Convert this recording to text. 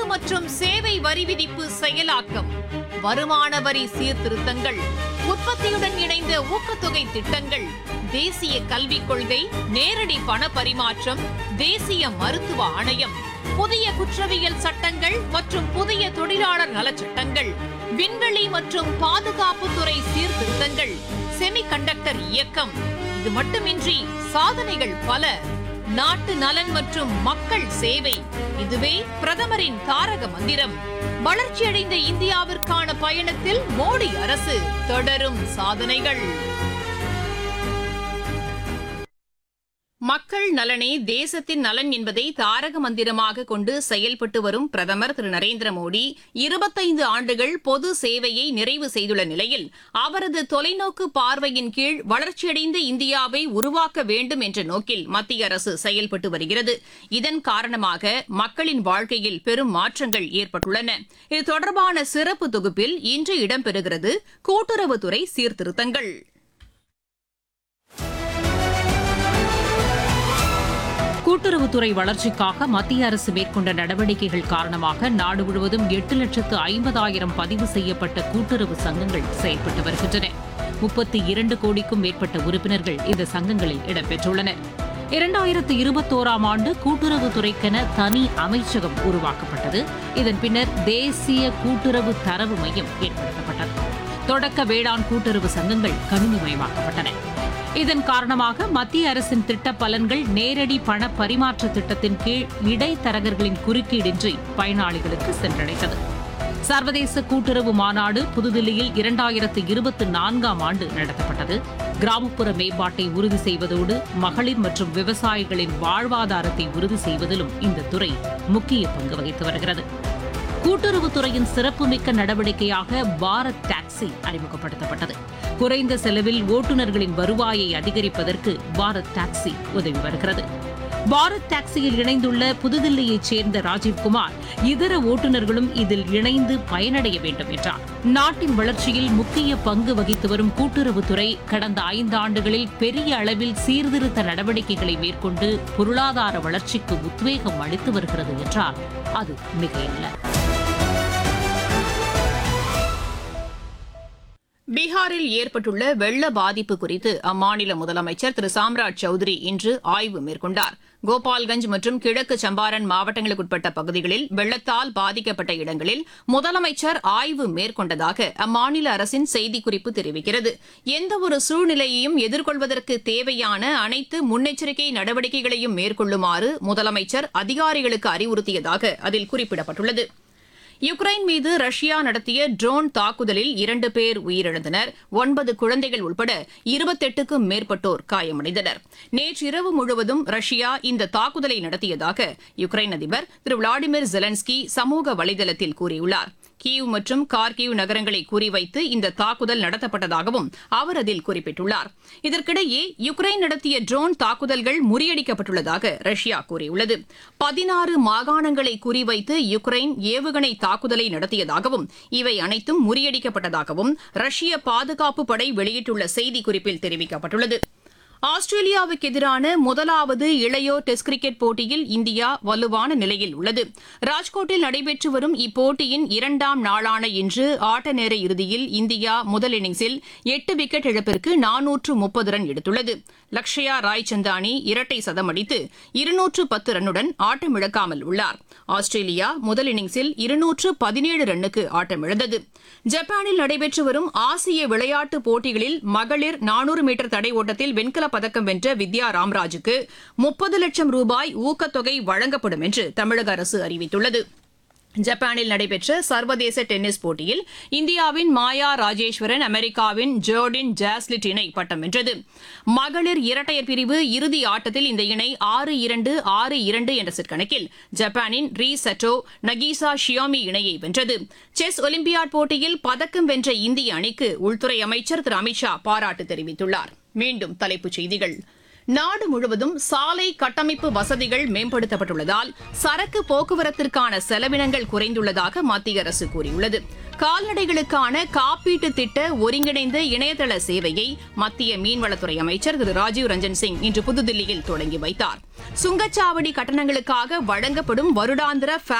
மற்றும் சேவை வரி விதிப்பு செயலாக்கம் வருமான வரி சீர்திருத்தங்கள் உற்பத்தியுடன் இணைந்த ஊக்கத்தொகை திட்டங்கள் தேசிய கல்விக் கொள்கை நேரடி பண பரிமாற்றம் தேசிய மருத்துவ ஆணையம் புதிய குற்றவியல் சட்டங்கள் மற்றும் புதிய தொழிலாளர் நலச் சட்டங்கள் விண்வெளி மற்றும் பாதுகாப்புத்துறை சீர்திருத்தங்கள் செமிகண்டக்டர் இயக்கம் இது மட்டுமின்றி சாதனைகள் பல நாட்டு நலன் மற்றும் மக்கள் சேவை இதுவே பிரதமரின் தாரக மந்திரம் வளர்ச்சியடைந்த இந்தியாவிற்கான பயணத்தில் மோடி அரசு தொடரும் சாதனைகள் மக்கள் நலனே தேசத்தின் நலன் என்பதை தாரக மந்திரமாக கொண்டு செயல்பட்டு வரும் பிரதமர் திரு நரேந்திர மோடி இருபத்தைந்து ஆண்டுகள் பொது சேவையை நிறைவு செய்துள்ள நிலையில் அவரது தொலைநோக்கு பார்வையின் கீழ் வளர்ச்சியடைந்த இந்தியாவை உருவாக்க வேண்டும் என்ற நோக்கில் மத்திய அரசு செயல்பட்டு வருகிறது இதன் காரணமாக மக்களின் வாழ்க்கையில் பெரும் மாற்றங்கள் ஏற்பட்டுள்ளன இது தொடர்பான சிறப்பு தொகுப்பில் இன்று இடம்பெறுகிறது கூட்டுறவுத்துறை சீர்திருத்தங்கள் கூட்டுறவுத்துறை வளர்ச்சிக்காக மத்திய அரசு மேற்கொண்ட நடவடிக்கைகள் காரணமாக நாடு முழுவதும் எட்டு லட்சத்து ஐம்பதாயிரம் பதிவு செய்யப்பட்ட கூட்டுறவு சங்கங்கள் செயல்பட்டு வருகின்றன முப்பத்தி இரண்டு கோடிக்கும் மேற்பட்ட உறுப்பினர்கள் இந்த சங்கங்களில் இடம்பெற்றுள்ளனர் இரண்டாயிரத்து இருபத்தோராம் ஆண்டு கூட்டுறவுத்துறைக்கென தனி அமைச்சகம் உருவாக்கப்பட்டது இதன் பின்னர் தேசிய கூட்டுறவு தரவு மையம் ஏற்படுத்தப்பட்டது தொடக்க வேளாண் கூட்டுறவு சங்கங்கள் கணினிமயமாக்கப்பட்டன இதன் காரணமாக மத்திய அரசின் திட்ட பலன்கள் நேரடி பண பரிமாற்ற திட்டத்தின் கீழ் இடைத்தரகர்களின் குறுக்கீடின்றி பயனாளிகளுக்கு சென்றடைந்தது சர்வதேச கூட்டுறவு மாநாடு புதுதில்லியில் இரண்டாயிரத்து இருபத்தி நான்காம் ஆண்டு நடத்தப்பட்டது கிராமப்புற மேம்பாட்டை உறுதி செய்வதோடு மகளிர் மற்றும் விவசாயிகளின் வாழ்வாதாரத்தை உறுதி செய்வதிலும் இந்த துறை முக்கிய பங்கு வகித்து வருகிறது கூட்டுறவுத்துறையின் சிறப்புமிக்க நடவடிக்கையாக பாரத் டாக்ஸி அறிமுகப்படுத்தப்பட்டது குறைந்த செலவில் ஓட்டுநர்களின் வருவாயை அதிகரிப்பதற்கு பாரத் டாக்ஸி உதவி வருகிறது பாரத் டாக்ஸியில் இணைந்துள்ள புதுதில்லியைச் சேர்ந்த ராஜீவ்குமார் இதர ஓட்டுநர்களும் இதில் இணைந்து பயனடைய வேண்டும் என்றார் நாட்டின் வளர்ச்சியில் முக்கிய பங்கு வகித்து வரும் கூட்டுறவுத்துறை கடந்த ஐந்தாண்டுகளில் பெரிய அளவில் சீர்திருத்த நடவடிக்கைகளை மேற்கொண்டு பொருளாதார வளர்ச்சிக்கு உத்வேகம் அளித்து வருகிறது என்றால் அது மிகையல்ல பீகாரில் ஏற்பட்டுள்ள வெள்ள பாதிப்பு குறித்து அம்மாநில முதலமைச்சர் திரு சாம்ராஜ் சௌத்ரி இன்று ஆய்வு மேற்கொண்டார் கோபால்கஞ்ச் மற்றும் கிழக்கு சம்பாரன் மாவட்டங்களுக்குட்பட்ட பகுதிகளில் வெள்ளத்தால் பாதிக்கப்பட்ட இடங்களில் முதலமைச்சர் ஆய்வு மேற்கொண்டதாக அம்மாநில அரசின் செய்திக்குறிப்பு தெரிவிக்கிறது எந்தவொரு சூழ்நிலையையும் எதிர்கொள்வதற்கு தேவையான அனைத்து முன்னெச்சரிக்கை நடவடிக்கைகளையும் மேற்கொள்ளுமாறு முதலமைச்சர் அதிகாரிகளுக்கு அறிவுறுத்தியதாக அதில் குறிப்பிடப்பட்டுள்ளது யுக்ரைன் மீது ரஷ்யா நடத்திய ட்ரோன் தாக்குதலில் இரண்டு பேர் உயிரிழந்தனர் ஒன்பது குழந்தைகள் உட்பட இருபத்தெட்டுக்கும் மேற்பட்டோர் காயமடைந்தனர் நேற்றிரவு முழுவதும் ரஷ்யா இந்த தாக்குதலை நடத்தியதாக யுக்ரைன் அதிபர் திரு விளாடிமிர் ஜெலன்ஸ்கி சமூக வலைதளத்தில் கூறியுள்ளார் கீவ் மற்றும் கார்கிவ் நகரங்களை குறிவைத்து இந்த தாக்குதல் நடத்தப்பட்டதாகவும் அவர் அதில் குறிப்பிட்டுள்ளார் இதற்கிடையே யுக்ரைன் நடத்திய ட்ரோன் தாக்குதல்கள் முறியடிக்கப்பட்டுள்ளதாக ரஷ்யா கூறியுள்ளது பதினாறு மாகாணங்களை குறிவைத்து யுக்ரைன் ஏவுகணை தாக்குதலை நடத்தியதாகவும் இவை அனைத்தும் முறியடிக்கப்பட்டதாகவும் ரஷ்ய பாதுகாப்பு படை வெளியிட்டுள்ள செய்திக்குறிப்பில் தெரிவிக்கப்பட்டுள்ளது ஆஸ்திரேலியாவுக்கு எதிரான முதலாவது இளையோர் டெஸ்ட் கிரிக்கெட் போட்டியில் இந்தியா வலுவான நிலையில் உள்ளது ராஜ்கோட்டில் நடைபெற்று வரும் இப்போட்டியின் இரண்டாம் நாளான இன்று ஆட்ட நேர இறுதியில் இந்தியா முதல் இன்னிங்ஸில் எட்டு விக்கெட் இழப்பிற்கு நானூற்று முப்பது ரன் எடுத்துள்ளது லக்ஷயா ராய்சந்தானி இரட்டை சதம் அடித்து இருநூற்று பத்து ரன்னுடன் ஆட்டமிழக்காமல் உள்ளார் ஆஸ்திரேலியா முதல் இன்னிங்ஸில் இருநூற்று பதினேழு ரன்னுக்கு ஆட்டமிழந்தது ஜப்பானில் நடைபெற்று வரும் ஆசிய விளையாட்டுப் போட்டிகளில் மகளிர் நானூறு மீட்டர் தடை ஓட்டத்தில் வெண்கலப் பதக்கம் வென்ற வித்யா ராம்ராஜுக்கு முப்பது லட்சம் ரூபாய் ஊக்கத்தொகை வழங்கப்படும் என்று தமிழக அரசு அறிவித்துள்ளது ஜப்பானில் நடைபெற்ற சர்வதேச டென்னிஸ் போட்டியில் இந்தியாவின் மாயா ராஜேஸ்வரன் அமெரிக்காவின் ஜோர்டின் ஜாஸ்லிட் இணை பட்டம் வென்றது மகளிர் இரட்டையர் பிரிவு இறுதி ஆட்டத்தில் இந்த இணை ஆறு இரண்டு ஆறு இரண்டு என்ற செட் கணக்கில் ஜப்பானின் ரீ சட்டோ நகீசா ஷியோமி இணையை வென்றது செஸ் ஒலிம்பியாட் போட்டியில் பதக்கம் வென்ற இந்திய அணிக்கு உள்துறை அமைச்சர் திரு அமித்ஷா பாராட்டு தெரிவித்துள்ளார் மீண்டும் தலைப்புச் செய்திகள் நாடு முழுவதும் சாலை கட்டமைப்பு வசதிகள் மேம்படுத்தப்பட்டுள்ளதால் சரக்கு போக்குவரத்திற்கான செலவினங்கள் குறைந்துள்ளதாக மத்திய அரசு கூறியுள்ளது கால்நடைகளுக்கான காப்பீட்டு திட்ட ஒருங்கிணைந்த இணையதள சேவையை மத்திய மீன்வளத்துறை அமைச்சர் திரு ராஜீவ் ரஞ்சன் சிங் இன்று புதுதில்லியில் தொடங்கி வைத்தார் சுங்கச்சாவடி கட்டணங்களுக்காக வழங்கப்படும் வருடாந்திர